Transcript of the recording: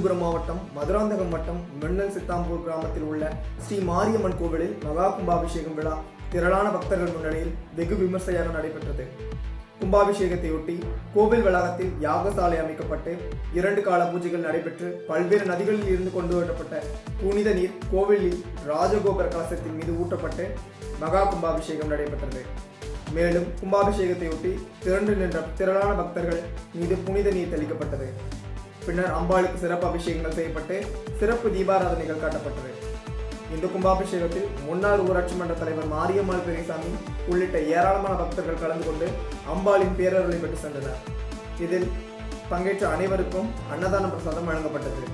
காஞ்சிபுரம் மாவட்டம் மதுராந்தகம் வட்டம் மென்னல் சித்தாம்பூர் கிராமத்தில் உள்ள ஸ்ரீ மாரியம்மன் கோவிலில் மகா கும்பாபிஷேகம் விழா திரளான பக்தர்கள் முன்னிலையில் வெகு விமர்சையாக நடைபெற்றது கும்பாபிஷேகத்தையொட்டி கோவில் வளாகத்தில் யாகசாலை அமைக்கப்பட்டு இரண்டு கால பூஜைகள் நடைபெற்று பல்வேறு நதிகளில் இருந்து கொண்டு வரப்பட்ட புனித நீர் கோவிலில் ராஜகோபுர கலசத்தின் மீது ஊற்றப்பட்டு மகா கும்பாபிஷேகம் நடைபெற்றது மேலும் கும்பாபிஷேகத்தையொட்டி திரண்டு நின்ற திரளான பக்தர்கள் மீது புனித நீர் தெளிக்கப்பட்டது பின்னர் அம்பாளுக்கு சிறப்பு அபிஷேகங்கள் செய்யப்பட்டு சிறப்பு தீபாராதனைகள் காட்டப்பட்டது இந்த கும்பாபிஷேகத்தில் முன்னாள் ஊராட்சி மன்ற தலைவர் மாரியம்மாள் பெரியசாமி உள்ளிட்ட ஏராளமான பக்தர்கள் கலந்து கொண்டு அம்பாளின் பேரருளை பெற்று சென்றனர் இதில் பங்கேற்ற அனைவருக்கும் அன்னதான பிரசாதம் வழங்கப்பட்டது